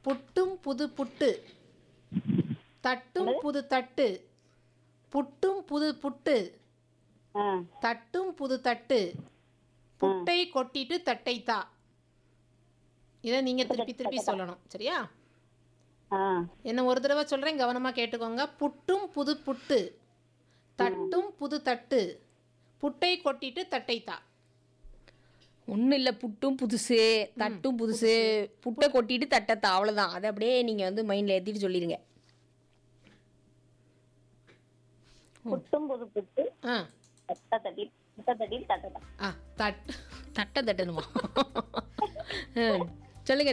புட்டும் புது புட்டு தட்டும் புது தட்டு புட்டும் புது புட்டு ஆ தட்டும் புது தட்டு புட்டை கொட்டிட்டு தட்டை தா இதை நீங்க திருப்பி திருப்பி சொல்லணும் சரியா ஆ என்ன ஒரு தடவை சொல்றேன் கவனமா கேட்டுக்கோங்க புட்டும் புது புட்டு தட்டும் புது தட்டு புட்டை கொட்டிட்டு தட்டை தா ஒன்றும் இல்லை புட்டும் புதுசு தட்டும் புதுசு புட்டை கொட்டிட்டு தட்டத்தா அவ்வளோதான் அதை அப்படியே நீங்கள் வந்து மைண்டில் ஏற்றிட்டு சொல்லிடுங்க புட்டும் புது புட்டு ஆ தட்ட தட்டி தட்ட தட்டி தட்டதான் ஆ தட் தட்டை தட்டணுமா ம், சொல்லுங்க